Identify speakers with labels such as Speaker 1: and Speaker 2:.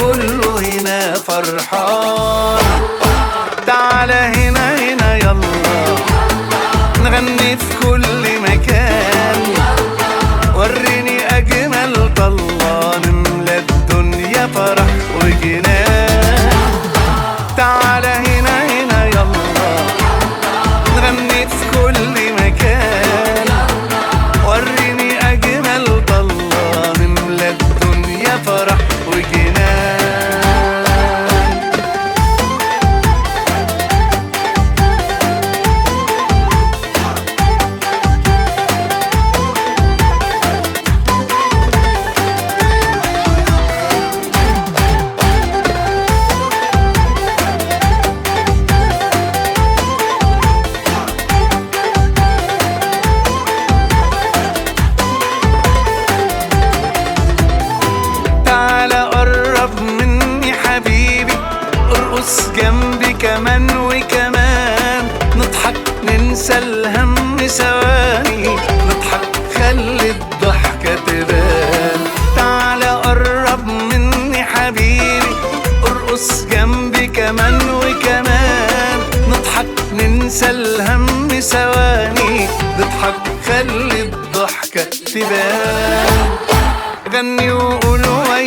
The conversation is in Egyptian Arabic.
Speaker 1: كله هنا فرحان تعالى هنا هنا يلا نغني في كل مكان وريني أجمل طلة نملى الدنيا فرح وجنان تعالى هنا هنا يلا نغني في كل مكان وريني أجمل طلة نملى الدنيا فرح وجنان تعالى قرب مني حبيبي ارقص جنبي كمان وكمان نضحك ننسى الهم ثواني نضحك خلي الضحكة تبان تعالى قرب مني حبيبي ارقص جنبي كمان وكمان نضحك ننسى الهم ثواني نضحك خلي الضحكة تبان غني وقولوا